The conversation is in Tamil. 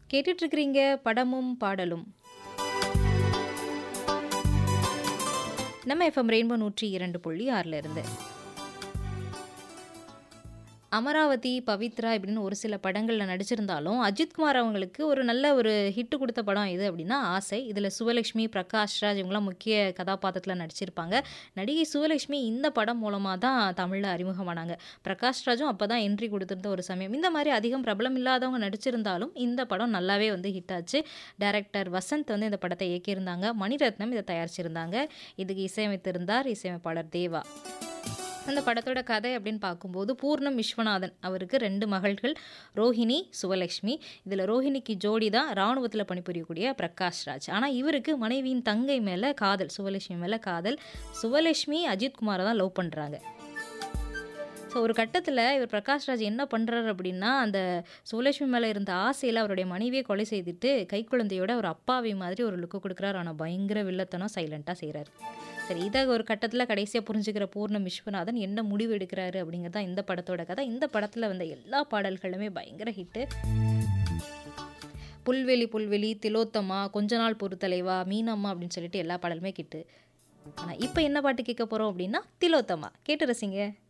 கேட்டுட்டு இருக்கிறீங்க படமும் பாடலும் நம்ம எஃப்எம் ரெயின்போ நூற்றி இரண்டு புள்ளி ஆறில் இருந்து அமராவதி பவித்ரா இப்படின்னு ஒரு சில படங்களில் நடிச்சிருந்தாலும் அஜித்குமார் அவங்களுக்கு ஒரு நல்ல ஒரு ஹிட்டு கொடுத்த படம் எது அப்படின்னா ஆசை இதில் சுவலட்சுமி பிரகாஷ் ராஜ் இவங்களாம் முக்கிய கதாபாத்திரத்தில் நடிச்சிருப்பாங்க நடிகை சுவலட்சுமி இந்த படம் மூலமாக தான் தமிழில் அறிமுகமானாங்க பிரகாஷ் ராஜும் அப்போ தான் என்ட்ரி கொடுத்துருந்த ஒரு சமயம் இந்த மாதிரி அதிகம் பிரபலம் இல்லாதவங்க நடிச்சிருந்தாலும் இந்த படம் நல்லாவே வந்து ஹிட் ஆச்சு டைரக்டர் வசந்த் வந்து இந்த படத்தை இயக்கியிருந்தாங்க மணிரத்னம் இதை தயாரிச்சிருந்தாங்க இதுக்கு இசையமைத்திருந்தார் இசையமைப்பாளர் தேவா அந்த படத்தோட கதை அப்படின்னு பார்க்கும்போது பூர்ணம் விஸ்வநாதன் அவருக்கு ரெண்டு மகள்கள் ரோஹிணி சுவலட்சுமி இதில் ரோஹிணிக்கு ஜோடி தான் இராணுவத்தில் பணிபுரியக்கூடிய பிரகாஷ் ராஜ் ஆனால் இவருக்கு மனைவியின் தங்கை மேலே காதல் சுவலட்சுமி மேலே காதல் சுவலட்சுமி அஜித்குமாரை தான் லவ் பண்ணுறாங்க ஸோ ஒரு கட்டத்தில் இவர் பிரகாஷ் ராஜ் என்ன பண்ணுறாரு அப்படின்னா அந்த சுவலட்சுமி மேலே இருந்த ஆசையில் அவருடைய மனைவியை கொலை செய்துட்டு கைக்குழந்தையோட ஒரு அப்பாவி மாதிரி ஒரு லுக்கு கொடுக்குறாரு ஆனால் பயங்கர வில்லத்தனம் சைலண்ட்டாக செய்கிறாரு சரி இதை ஒரு கட்டத்தில் கடைசியாக புரிஞ்சுக்கிற பூர்ணம் விஸ்வநாதன் என்ன முடிவு எடுக்கிறாரு அப்படிங்கிறது தான் இந்த படத்தோட கதை இந்த படத்தில் வந்த எல்லா பாடல்களுமே பயங்கர ஹிட்டு புல்வெளி புல்வெளி திலோத்தமா கொஞ்ச நாள் பொறுத்தலைவா மீனம்மா அப்படின்னு சொல்லிட்டு எல்லா பாடலுமே கிட்டு ஆனால் இப்போ என்ன பாட்டு கேட்க போகிறோம் அப்படின்னா திலோத்தமா கேட்டு ரசிங்க